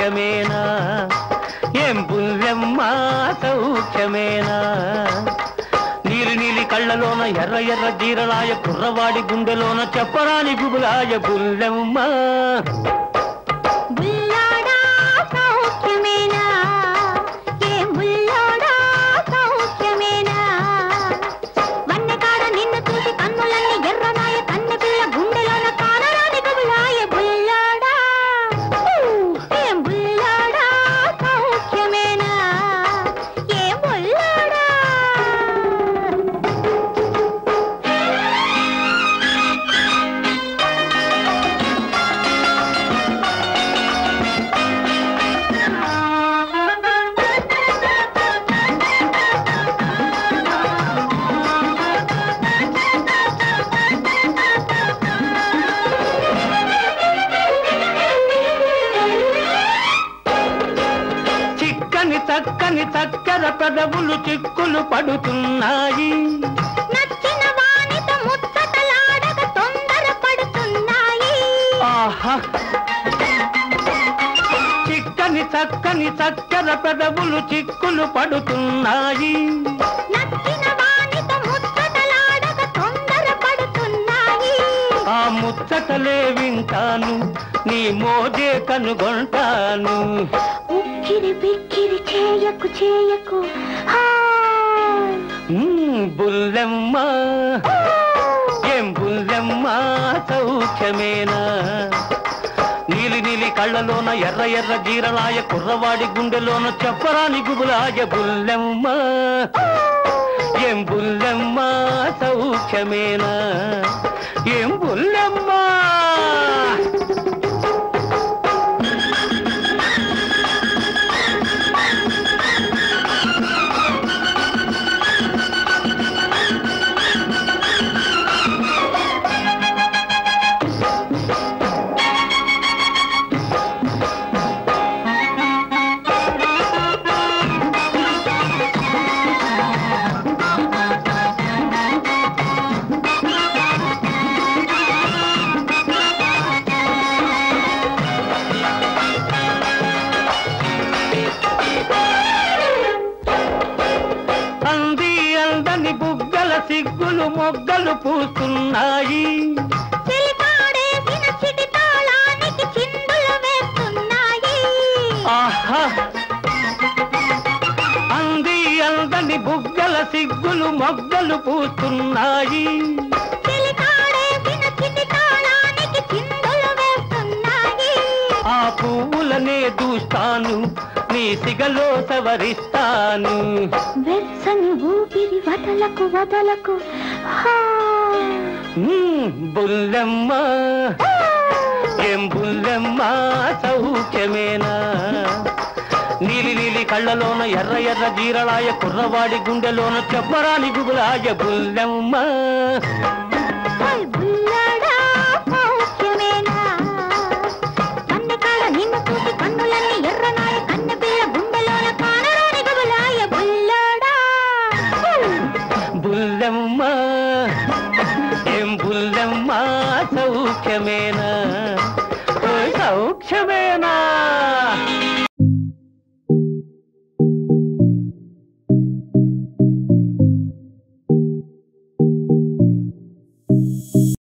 సౌఖ్యమేనా ఏం బుల్లెమ్మ సౌఖ్యమేనా నీలి నీలి కళ్ళలోన ఎర్ర ఎర్ర జీరలాయ కుర్రవాడి గుండెలోన చెప్పరాని గుబులాయ బుల్లెమ్మ బుల్లాడా సౌఖ్యమేనా ఏ బుల్లాడా సౌఖ్యమేనా వన్నెకాడ నిన్ను చూసి కన్నులన్నీ ఎర్రనాయ కన్నె పిల్ల గుండెలోన కానరాని కబులాయ బుల్లాడా ఏ బుల్లాడా సౌఖ్యమేనా ఏ బుల్లాడా చిక్కని చక్కని చక్కెర పెదవులు చిక్కులు పడుతున్నాయి నచ్చిన వానితో ముచ్చటలాడక తొందర పడుతున్నాయి ఆహా చిక్కని చక్కని చక్కెర పెదవులు చిక్కులు పడుతున్నాయి నచ్చిన వానితో ముచ్చటలాడక తొందర పడుతున్నాయి ఆ ముచ్చటలే వింటాను నీ మోజే కనుగొంటాను ఉక్కిరి బిక్కిరి చేయకు చేయకు హాయ్. మ్మ్, బుల్లెమ్మ ఏం బుల్లెమ్మ సౌఖ్యమేనా నీలి నీలి కళ్ళలోన ఎర్ర ఎర్ర జీరలాయ కుర్రవాడి గుండెలోన చెప్పరాని గుబులాయ బుల్లెమ్మ ఏం బుల్లెమ్మ సౌఖ్యమేనా ఏం బుల్లెమ్మ అంది అందని బుగ్గల సిగ్గులు మొగ్గలు పూస్తున్నాయి చిలికాడేసిన చిటి తాళానికి చిందులు వేస్తున్నాయి ఆహా అంది అందని బుగ్గల సిగ్గులు మొగ్గలు పూస్తున్నాయి చిలికాడేసిన చిటి తాళానికి చిందులు వేస్తున్నాయి ఆ పువ్వులనే దూస్తాను నీ సిగలో సవరిస్తాను వెచ్చని ఊపిరి వదలకు వదలకు హాయ్. మ్మ్, బుల్లెమ్మ ఏం బుల్లెమ్మ సౌఖ్యమేనా నీలి నీలి కళ్ళలోన ఎర్ర ఎర్ర జీరలాయ కుర్రవాడి గుండెలోన చెప్పరాని గుబులాయ బుల్లెమ్మ హాయ్ బుల్లాడా సౌఖ్యమేనా కన్నెకాడ నిన్ను చూసి కన్నులన్నీ ఎర్రనాయ కన్నె పిల్ల గుండెలోన కానరాని గబలాయ బుల్లాడా బుల్లెమ్మ ఏం బుల్లెమ్మ సౌఖ్యమేనా